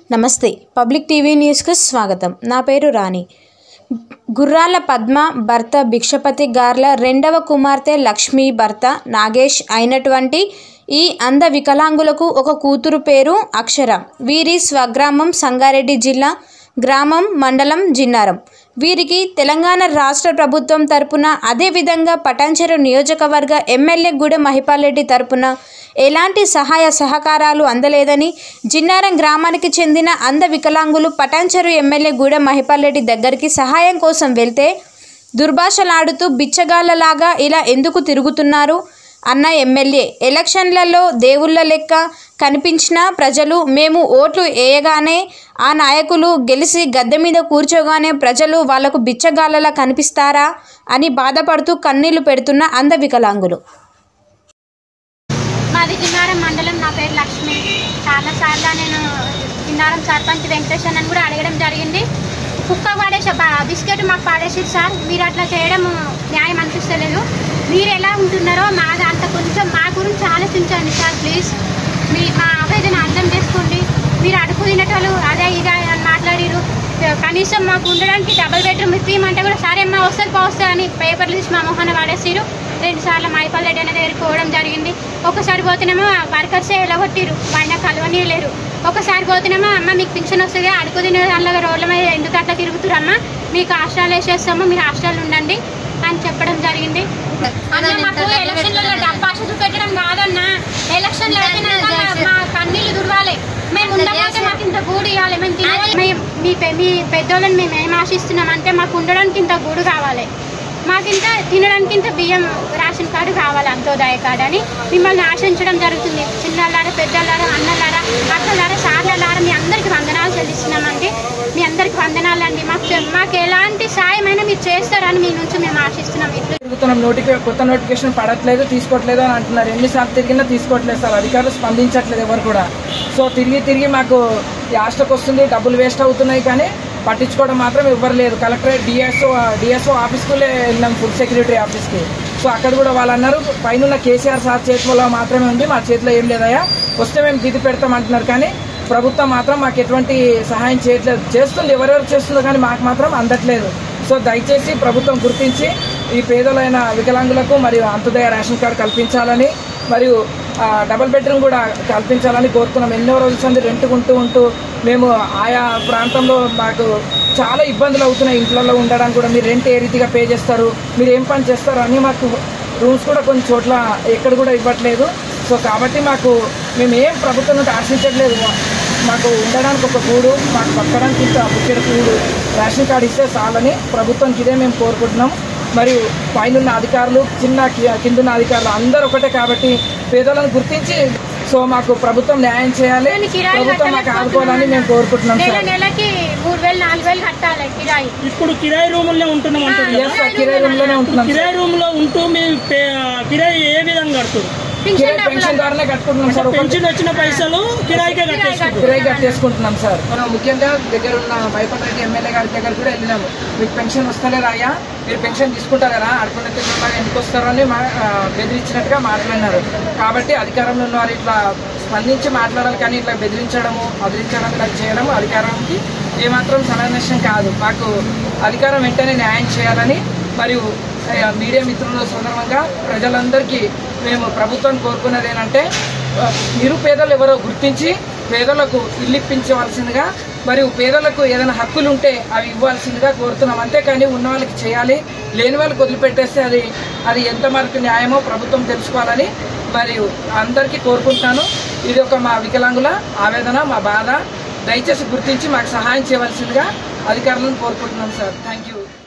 నమస్తే public TV న్యూస్కు స్వాగతం నా పేరు రాణి గుర్రాల పద్మ భర్త భిక్షపతి గార్ల రెండవ కుమార్తె లక్ష్మి భర్త నాగేష్ అయినటువంటి ఈ అంధ వికలాంగులకు ఒక కూతురు పేరు అక్షర వీరి స్వగ్రామం సంగారెడ్డి జిల్లా గ్రామం మండలం జిన్నారం వీరికి తెలంగాణ రాష్ట్ర ప్రభుత్వం తరపున అదేవిధంగా పటాన్చెరు నియోజకవర్గ ఎమ్మెల్యే గూడెం మహిపాల్రెడ్డి తరపున ఎలాంటి సహాయ సహకారాలు అందలేదని జిన్నారం గ్రామానికి చెందిన అంధ వికలాంగులు పటాన్చెరు ఎమ్మెల్యే గూడెం మహిపాల్రెడ్డి దగ్గరికి సహాయం కోసం వెళ్తే దుర్భాషలాడుతూ బిచ్చగాళ్ళలాగా ఇలా ఎందుకు తిరుగుతున్నారు అన్న ఎమ్మెల్యే ఎలక్షన్లలో దేవుళ్ళ లెక్క కనిపించిన ప్రజలు మేము ఓట్లు వేయగానే ఆ నాయకులు గెలిచి గద్దె మీద కూర్చోగానే ప్రజలు వాళ్లకు బిచ్చగాళ్ళలా కనిపిస్తారా అని బాధపడుతూ కన్నీళ్లు పెడుతున్న అంధ వికలాంగులు మాది జిన్నారం మండలం నా పేరు లక్ష్మి చాలాసార్లు నేను జిన్నారం సర్పంచ్ వెంకటేష్ అని కూడా అడగడం జరిగింది కుక్క పాడేసే బా- బిస్కెట్ మాకు పాడేసారు సార్ మీరు అట్లా చేయడం న్యాయం అనిపిస్తలేదు మీరు ఎలా ఉంటున్నారో మాది అంత కొంచెం మా గురించి ఆలోచించండి సార్ ప్లీజ్ మీ మా ఆవేదన అర్థం చేసుకోండి మీరు అడుగు తినేటోళ్ళు అదే ఇదే అని మాట్లాడిరు కనీసం మాకు ఉండడానికి డబుల్ బెడ్రూమ్ ఇప్పిమంటే కూడా సరే అమ్మా వస్తుంది పోస్తుంది అని పేపర్లు తీసి మా మొహాన వాడేసిరు రెండు సార్లు మైపల్లెడ్డి అనే దగ్గరికి పోవడం జరిగింది ఒకసారి పోతేనేమో వర్కర్సే ఎలగొట్టిరు పైన కలవనీయలేరు ఒకసారి పోతేనేమో అమ్మ మీకు పింఛన్ వస్తుంది అడుగు తినే దానిలో రోడ్ల మీద ఎందుకు అట్లా తిరుగుతురమ్మా మీకు హాస్టల్ వేసేస్తాము మీరు హాస్టల్ ఉండండి అని చెప్పడం జరిగింది అన్న మాకు ఎలక్షన్లలో డబ్బు ఆశ చూపెట్టడం కాదన్నా ఎలక్షన్లు అయిపోయినాక మా- మా కన్నీళ్ళు దుర్వాలి మేము ఉండకపోతే మాకు ఇంత గూడు ఇవ్వాలి మేము తినే- మేము మీ పె- మీ పెద్దోళ్ళని మేము ఏం ఆశిస్తున్నాం అంటే మాకు ఉండడానికి ఇంత గూడు కావాలి మాకు ఇంత తినడానికి ఇంత బియ్యం రేషన్ కార్డు కావాలి అంత్యోదయ కార్డు అని మిమ్మల్ని ఆశించడం జరుగుతుంది చిన్నలారా పెద్దలారా అన్నలారా అక్కలారా సార్లలారా మీ అందరికి వందనాలు చెల్లిస్తున్నామండి మీ అందరికి వందనాలండి మాకు చె- మాకు ఎలాంటి సాయమైనా మీరు చేస్తారని మీ నుంచి మేము ఆశిస్తున్నాం ఇట్లు తిరుగుతున్నాం నోటిఫి కొత్త నోటిఫికేషన్ పడట్లేదు తీసుకోవట్లేదు అని అంటున్నారు ఎన్నిసార్లు తిరిగినా తీసుకోవట్లేదు సార్ అధికారులు స్పందించట్లేదు ఎవరు కూడా సో తిరిగి తిరిగి మాకు ఈ హాస్టల్కి వస్తుంది డబ్బులు వేస్ట్ అవుతున్నాయి కానీ పట్టించుకోవడం మాత్రం ఎవ్వరు లేదు కలెక్టరేట్ డిఎస్ఓ డిఎస్ఓ ఆఫీస్కి వెళ్ళాం ఫుడ్ సెక్యూరిటీ ఆఫీస్కి సో అక్కడ కూడా వాళ్ళు అన్నారు పైన కేసీఆర్ సార్ చేతిలో మాత్రమే ఉంది మా చేతిలో ఏం లేదయ్యా వస్తే మేము దిది పెడతాం అంటున్నారు కానీ ప్రభుత్వం మాత్రం మాకు ఎటువంటి సహాయం చేయట్లేదు చేస్తుంది ఎవరెవరు చేస్తుందో కానీ మాకు మాత్రం అందట్లేదు సో దయచేసి ప్రభుత్వం గుర్తించి ఈ పేదలైన వికలాంగులకు మరియు అంత్యోదయ రేషన్ కార్డు కల్పించాలని మరియు ఆ, డబుల్ బెడ్రూమ్ కూడా కల్పించాలని కోరుతున్నాం ఎన్నో రోజుల సంది రెంట్కుంటూ ఉంటూ మేము ఆయా ప్రాంతంలో మాకు చాలా ఇబ్బందులు అవుతున్నాయి ఇంట్లో ఉండడానికి కూడా మీరు రెంట్ ఏ రీతిగా పే చేస్తారు మీరు ఏం పని చేస్తారు అని మాకు రూమ్స్ కూడా కొన్ని చోట్ల ఎక్కడ కూడా ఇవ్వట్లేదు సో కాబట్టి మాకు మేము ఏం ప్రభుత్వం నుండి ఆశించట్లేదు మాకు ఉండడానికి ఒక గూడు మాకు పక్కడానికి ఇంత బుక్కెడ గూడు రేషన్ కార్డు ఇస్తే చాలని ప్రభుత్వానికి ఇదే మేము కోరుకుంటున్నాం మరియు పైనున్న అధికారులు చిన్న కి- కిందున్న అధికారులు అందరూ ఒకటే కాబట్టి పేదలను గుర్తించి సో మాకు ప్రభుత్వం న్యాయం చేయాలి నేను కిరాయి ప్రభుత్వం మాకు ఆదుకోవాలని మేము కోరుకుంటున్నాం నెల సార్ నెలకి మూడు వేలు నాలుగు వేలు కట్టాలి కిరాయి ఇప్పుడు కిరాయి రూముల్లో ఉంటున్నాం అంటున్నారు ఎస్ సార్ కిరాయి రూమ్లోనే ఉంటున్నాం సార్. కిరాయి రూమ్ లో ఉంటూ మీ పే- కిరాయి ఏ విధంగా కడుతుంది పింఛన్ కిరాయి డబ్బులు పెన్షన్ ద్వారానే కట్టుకుంటున్నాం సార్ ఒకటి పెన్షన్ వచ్చిన పైసలు కిరాయికే కట్టేసుకుంటారు కిరాయి కట్టేసుకుంటున్నాం సార్ మనం ముఖ్యంగా దగ్గర ఉన్న మైపల్ రెడ్డి ఎమ్మెల్యే గారి దగ్గర కూడా వెళ్ళినాము మీకు పెన్షన్ వస్తలేదా అయ్యా మీరు పెన్షన్ తీసుకుంటారు కదా అడుకున్న తిరుగులాగా ఎందుకు వస్తారో అని మా ఆ, బెదిరించినట్టుగా మాట్లాడినారు కాబట్టి అధికారంలో ఉన్న వారు ఇట్లా స్పందించి మాట్లాడాలి కానీ ఇట్లా బెదిరించడము బెదిరించడం ఇలా చేయడము అధికారానికి ఏమాత్రం సమంజసం కాదు మాకు అధికారం వెంటనే న్యాయం చేయాలని మరియు ఆ, మీడియా మిత్రుల సందర్భంగా ప్రజలందరికీ మేము ప్రభుత్వం కోరుకున్నది ఏంటంటే ఆ, నిరుపేదలు ఎవరో గుర్తించి పేదలకు ఇల్లు ఇప్పించవలసిందిగా మరియు పేదలకు ఏదైనా హక్కులు ఉంటే అవి ఇవ్వాల్సిందిగా కోరుతున్నాం అంతేకాని ఉన్న వాళ్ళకి చేయాలి లేని వాళ్ళకి వదిలిపెట్టేస్తే అది అది ఎంత వరకు న్యాయమో ప్రభుత్వం తెలుసుకోవాలని మరియు అందరికీ కోరుకుంటున్నాను ఇది ఒక మా వికలాంగుల ఆవేదన మా బాధ దయచేసి గుర్తించి మాకు సహాయం చేయవలసిందిగా అధికారులను కోరుకుంటున్నాం సార్ థ్యాంక్ యూ